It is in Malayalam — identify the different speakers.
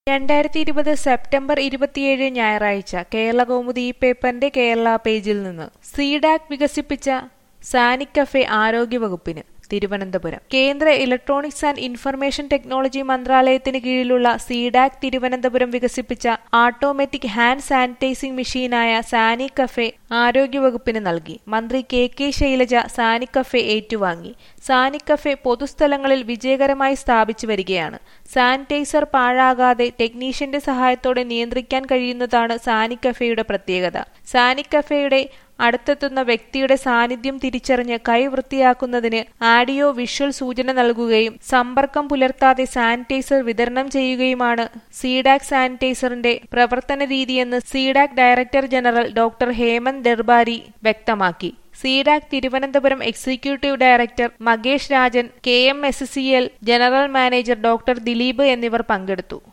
Speaker 1: രണ്ടായിരത്തി ഇരുപത് സെപ്റ്റംബർ ഇരുപത്തിയേഴ് ഞായറാഴ്ച കേരളകൗമുദി ഈ പേപ്പറിന്റെ കേരള പേജിൽ നിന്ന് സീഡാക് വികസിപ്പിച്ച സാനിക്കഫെ ആരോഗ്യവകുപ്പിന് തിരുവനന്തപുരം കേന്ദ്ര ഇലക്ട്രോണിക്സ് ആൻഡ് ഇൻഫർമേഷൻ ടെക്നോളജി മന്ത്രാലയത്തിന് കീഴിലുള്ള സീഡാക് തിരുവനന്തപുരം വികസിപ്പിച്ച ഓട്ടോമാറ്റിക് ഹാൻഡ് സാനിറ്റൈസിംഗ് മെഷീനായ സാനി കഫെ ആരോഗ്യവകുപ്പിന് നൽകി മന്ത്രി K K Shailaja Sani Cafe ഏറ്റുവാങ്ങി സാനി കഫെ പൊതുസ്ഥലങ്ങളിൽ വിജയകരമായി സ്ഥാപിച്ചു വരികയാണ് സാനിറ്റൈസർ പാഴാകാതെ ടെക്നീഷ്യന്റെ സഹായത്തോടെ നിയന്ത്രിക്കാൻ കഴിയുന്നതാണ് സാനി കഫെയുടെ പ്രത്യേകത സാനി കഫെയുടെ അടുത്തെത്തുന്ന വ്യക്തിയുടെ സാന്നിധ്യം തിരിച്ചറിഞ്ഞ് കൈ വൃത്തിയാക്കുന്നതിന് ആഡിയോ വിഷ്വൽ സൂചന നൽകുകയും സമ്പർക്കം പുലർത്താതെ സാനിറ്റൈസർ വിതരണം ചെയ്യുകയുമാണ് സീഡാക് സാനിറ്റൈസറിന്റെ പ്രവർത്തന രീതിയെന്ന് CDAC director general doctor Hemant Darbari വ്യക്തമാക്കി CDAC Thiruvananthapuram executive director Magesh Rajan K M S C L general manager doctor Dileep എന്നിവർ പങ്കെടുത്തു